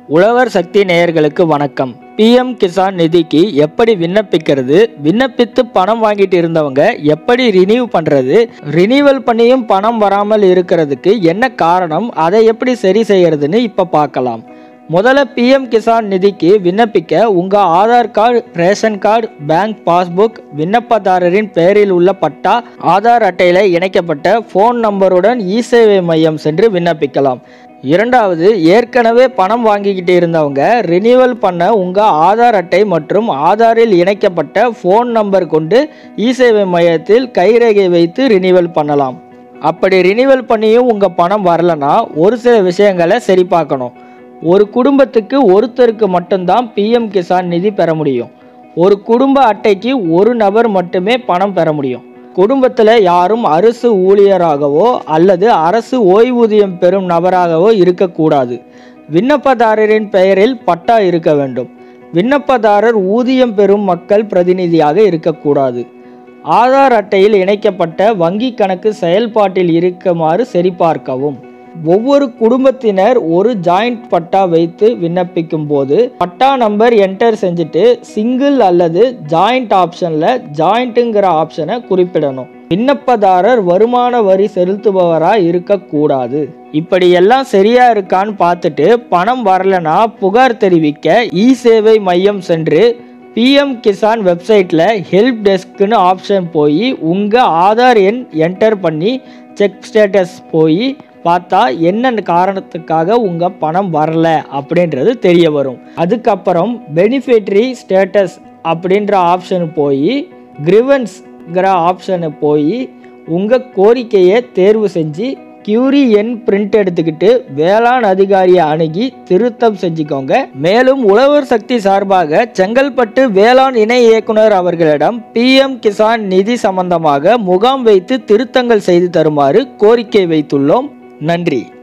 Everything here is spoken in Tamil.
உழவர் சக்தி நேயர்களுக்கு வணக்கம் பிஎம் கிசான் நிதிக்கு எப்படி விண்ணப்பிக்கிறது விண்ணப்பித்து பணம் வாங்கிட்டு இருந்தவங்க எப்படி ரினியூ பண்றது ரினியூவல் பண்ணியும் பணம் வராமல் இருக்கிறதுக்கு என்ன காரணம் அதை எப்படி சரி செய்யறதுன்னு இப்போ பார்க்கலாம் முதல்ல பிஎம் கிசான் நிதிக்கு விண்ணப்பிக்க உங்க Aadhaar card ration card bank passbook விண்ணப்பதாரரின் பெயரில் உள்ள பட்டா ஆதார் அட்டையில் இணைக்கப்பட்ட ஃபோன் நம்பருடன் இ சேவை மையம் சென்று விண்ணப்பிக்கலாம் இரண்டாவது ஏற்கனவே பணம் வாங்கிக்கிட்டு இருந்தவங்க ரினியூவல் பண்ண உங்கள் ஆதார் அட்டை மற்றும் ஆதாரில் இணைக்கப்பட்ட ஃபோன் நம்பர் கொண்டு இ சேவை மையத்தில் கைரேகை வைத்து ரினியூவல் பண்ணலாம் அப்படி ரினியூவல் பண்ணியும் உங்கள் பணம் வரலனா ஒரு சில விஷயங்களை சரி பார்க்கணும் ஒரு குடும்பத்துக்கு ஒருத்தருக்கு மட்டும்தான் பிஎம் கிசான் நிதி பெற முடியும் ஒரு குடும்ப அட்டைக்கு ஒரு நபர் மட்டுமே பணம் பெற முடியும் குடும்பத்தில் யாரும் அரசு ஊழியராகவோ அல்லது அரசு ஓய்வூதியம் பெறும் நபராகவோ இருக்கக்கூடாது விண்ணப்பதாரரின் பெயரில் பட்டா இருக்க வேண்டும் விண்ணப்பதாரர் ஊதியம் பெறும் மக்கள் பிரதிநிதியாக இருக்கக்கூடாது ஆதார் அட்டையில் இணைக்கப்பட்ட வங்கி கணக்கு செயல்பாட்டில் இருக்குமாறு சரிபார்க்கவும் ஒவ்வொரு குடும்பத்தினர் ஒரு ஜாயிண்ட் பட்டா வைத்து விண்ணப்பிக்கும் போது பட்டா நம்பர் என்டர் செஞ்சுட்டு சிங்கிள் அல்லது ஜாயிண்ட் ஆப்ஷனில் ஜாயிண்ட்டுங்கிற ஆப்ஷனை குறிப்பிடணும் விண்ணப்பதாரர் வருமான வரி செலுத்துபவரா இருக்கக்கூடாது இப்படி எல்லாம் சரியா இருக்கான்னு பார்த்துட்டு பணம் வரலனா புகார் தெரிவிக்க இ சேவை மையம் சென்று பிஎம் கிசான் வெப்சைட்டில் ஹெல்ப் டெஸ்க்னு ஆப்ஷன் போய் உங்கள் ஆதார் எண் என்டர் பண்ணி செக் ஸ்டேட்டஸ் போய் பார்த்தா என்ன காரணத்துக்காக உங்கள் பணம் வரல அப்படின்றது தெரிய வரும் அதுக்கப்புறம் பெனிஃபிட்ரி ஸ்டேட்டஸ் அப்படின்ற ஆப்ஷன் போய் கிரிவன்ஸ்ங்கிற ஆப்ஷனை போய் உங்கள் கோரிக்கையை தேர்வு செஞ்சு கியூரி எண் பிரிண்ட் எடுத்துக்கிட்டு வேளாண் அதிகாரியை அணுகி திருத்தம் செஞ்சுக்கோங்க மேலும் உழவர் சக்தி சார்பாக செங்கல்பட்டு வேளாண் இணை இயக்குனர் அவர்களிடம் பிஎம் கிசான் நிதி சம்பந்தமாக முகாம் வைத்து திருத்தங்கள் செய்து தருமாறு கோரிக்கை வைத்துள்ளோம் நன்றி